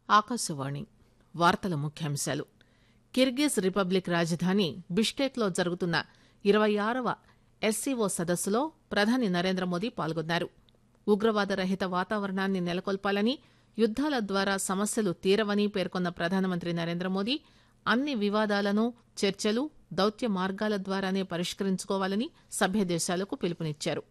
ఆకాశవాణి వార్తల ముఖ్యాంశాలు Kyrgyz republic రాజధాని బిష్కేక్లో జరుగుతున్న ఇరవై ఆరవ ఎస్సీఓ సదస్సులో ప్రధాని నరేంద్ర మోదీ పాల్గొన్నారు ఉగ్రవాద రహిత వాతావరణాన్ని నెలకొల్పాలని యుద్దాల ద్వారా సమస్యలు తీరవని పేర్కొన్న ప్రధానమంత్రి నరేంద్ర మోదీ అన్ని వివాదాలను చర్చలు దౌత్య మార్గాల ద్వారానే పరిష్కరించుకోవాలని సభ్య దేశాలకు పిలుపునిచ్చారు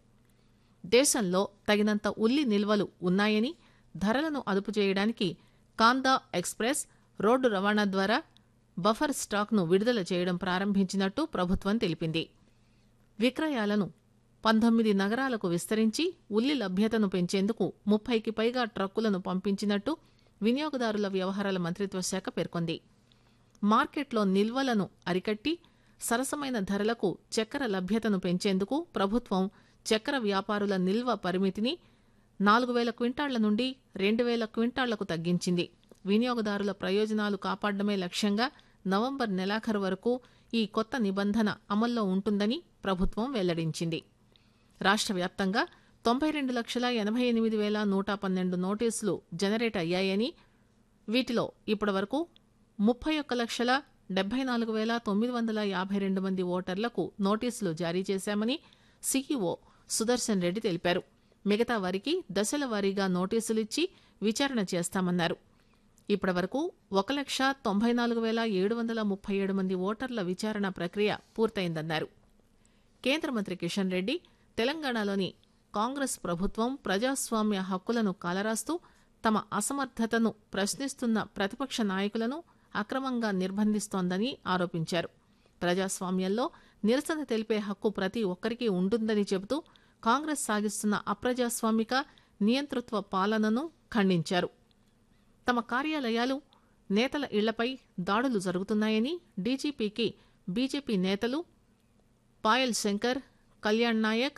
దేశంలో తగినంత ఉల్లి నిల్వలు ఉన్నాయని ధరలను అదుపు చేయడానికి కాందా ఎక్స్ప్రెస్ రోడ్డు రవాణా ద్వారా బఫర్ స్టాక్ను విడుదల చేయడం ప్రారంభించినట్టు ప్రభుత్వం తెలిపింది విక్రయాలను పంతొమ్మిది నగరాలకు విస్తరించి ఉల్లి లభ్యతను పెంచేందుకు ముప్పైకి పైగా ట్రక్కులను పంపించినట్టు వినియోగదారుల వ్యవహారాల మంత్రిత్వ శాఖ పేర్కొంది మార్కెట్లో నిల్వలను అరికట్టి సరసమైన ధరలకు చక్కెర లభ్యతను పెంచేందుకు ప్రభుత్వం చక్కెర వ్యాపారుల నిల్వ పరిమితిని నాలుగు వేల క్వింటాళ్ల నుండి రెండు వేల క్వింటాళ్లకు తగ్గించింది వినియోగదారుల ప్రయోజనాలు కాపాడమే లక్ష్యంగా నవంబర్ నెలాఖరు వరకు ఈ కొత్త నిబంధన అమల్లో ఉంటుందని ప్రభుత్వం వెల్లడించింది రాష్ట్ర వ్యాప్తంగా తొంభై రెండు లక్షల ఎనభై ఎనిమిది వేల నూట పన్నెండు నోటీసులు జనరేట్ అయ్యాయని వీటిలో ఇప్పటివరకు ముప్పై ఒక్క లక్షల డెబ్బై నాలుగు వేల తొమ్మిది వందల యాభై రెండు మంది ఓటర్లకు నోటీసులు జారీ చేశామని సీఈఓ సుదర్శన్ రెడ్డి తెలిపారు మిగతా వారికి దశల వారీగా నోటీసులిచ్చి విచారణ చేస్తామన్నారు ఇప్పటివరకు ఒక లక్ష తొంభై నాలుగు వేల ఏడు వందల ముప్పై ఏడు మంది ఓటర్ల విచారణ ప్రక్రియ పూర్తయిందన్నారు కేంద్ర మంత్రి కిషన్ రెడ్డి తెలంగాణలోని కాంగ్రెస్ ప్రభుత్వం ప్రజాస్వామ్య హక్కులను కాలరాస్తూ తమ అసమర్థతను ప్రశ్నిస్తున్న ప్రతిపక్ష నాయకులను అక్రమంగా నిర్బంధిస్తోందని ఆరోపించారు ప్రజాస్వామ్యంలో నిరసన తెలిపే హక్కు ప్రతి ఒక్కరికి ఉంటుందని చెబుతూ కాంగ్రెస్ సాగిస్తున్న అప్రజాస్వామిక నియంతృత్వ పాలనను ఖండించారు తమ కార్యాలయాలు నేతల ఇళ్లపై దాడులు జరుగుతున్నాయని డీజీపీకి బీజేపీ నేతలు పాయల్ శంకర్ కళ్యాణ్ నాయక్